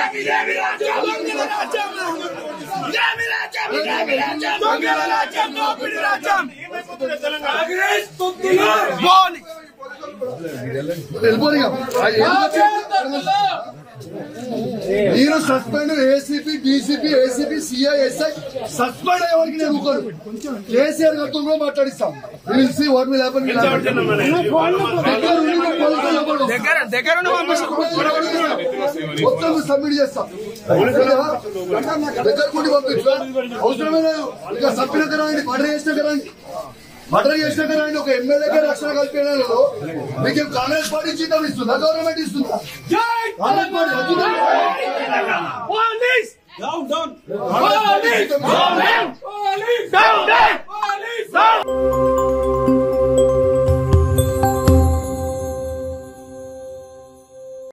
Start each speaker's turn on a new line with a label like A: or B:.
A: వెళ్ళిపోయి మీరు suspend ACP DCP ACP CI SI suspend అయ్యే వరకు నేను ఊరుకోను కేసీఆర్ గారితో కూడా మాట్లాడిస్తాం will see what will happen
B: దగ్గర దగ్గర
A: మొత్తం సబ్మిట్ చేస్తాం దగ్గర కూడి పంపించు అవసరమే లేదు ఇక సభ్యుల కరాండి మర్డర్ చేసిన కరాండి మర్డర్ చేసిన కరాండి ఒక ఎమ్మెల్యేకే రక్షణ కల్పించడంలో మీకు కాంగ్రెస్ పార్టీ జీతం ఇస్తుందా గవర్నమెంట్ ఇస్తుందా కాంగ్రెస్ పార్టీ అద్భుతం.
B: Down, down.
A: కాంగ్రెస్ పార్టీ జీతం ఇస్తుందా?
B: Down, down.